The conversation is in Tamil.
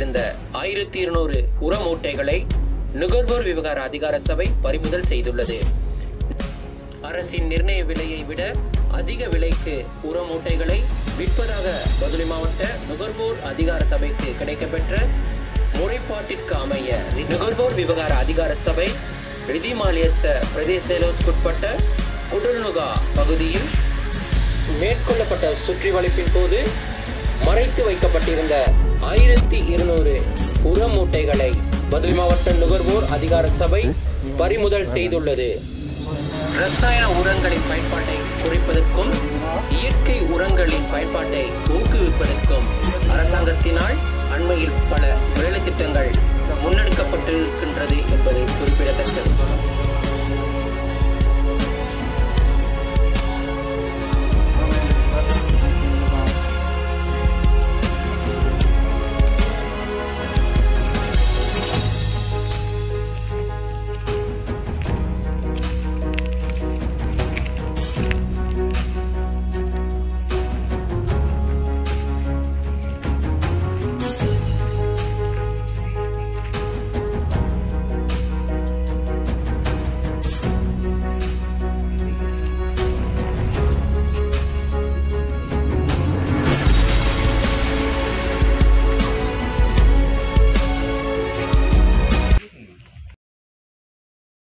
வைக்கப்பட்டிருந்த ஆயிரத்தி இருநூறு உர மூட்டைகளை நுகர்வோர் விவகார அதிகார சபை பறிமுதல் செய்துள்ளது அரசின் நிர்ணய விலையை விட அதிக விலைக்கு உர மூட்டைகளை விற்பதாக பதுளை மாவட்ட நுகர்வோர் அதிகார சபைக்கு கிடைக்கப்பெற்ற முறைப்பாட்டிற்கு அமைய நுகர்வோர் விவகார அதிகார சபை ரிதிமாலியத்த பிரதேச செயலகத்துக்குட்பட்ட குடல்நுகா பகுதியில் மேற்கொள்ளப்பட்ட சுற்றி வளைப்பின் போது மறைத்து வைக்கப்பட்டிருந்த ஆயிரத்தி இருநூறு உர மூட்டைகளை பதுளை மாவட்ட நுகர்வோர் அதிகார சபை பறிமுதல் செய்துள்ளது ரசாயன உரங்களின் பயன்பாட்டை குறைப்பதற்கும் இயற்கை உரங்களின் பயன்பாட்டை ஊக்குவிப்பதற்கும் அரசாங்கத்தினால் அண்மையில் பல வேலை திட்டங்கள் முன்னெடுக்கப்பட்டிருக்கின்றது என்பது குறிப்பிடத்தக்கது